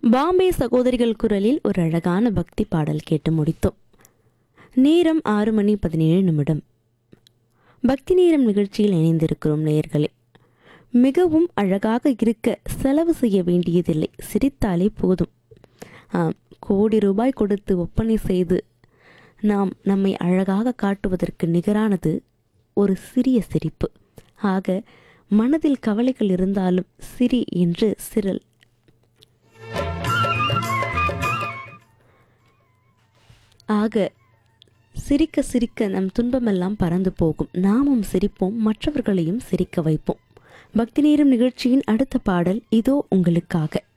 பாம்பே சகோதரிகள் குரலில் ஒரு அழகான பக்தி பாடல் கேட்டு முடித்தோம் நேரம் ஆறு மணி பதினேழு நிமிடம் பக்தி நேரம் நிகழ்ச்சியில் இணைந்திருக்கிறோம் நேயர்களே மிகவும் அழகாக இருக்க செலவு செய்ய வேண்டியதில்லை சிரித்தாலே போதும் ஆம் கோடி ரூபாய் கொடுத்து ஒப்பனை செய்து நாம் நம்மை அழகாக காட்டுவதற்கு நிகரானது ஒரு சிறிய சிரிப்பு ஆக மனதில் கவலைகள் இருந்தாலும் சிரி என்று சிரல் ஆக சிரிக்க சிரிக்க நம் துன்பமெல்லாம் பறந்து போகும் நாமும் சிரிப்போம் மற்றவர்களையும் சிரிக்க வைப்போம் பக்தி நேரம் நிகழ்ச்சியின் அடுத்த பாடல் இதோ உங்களுக்காக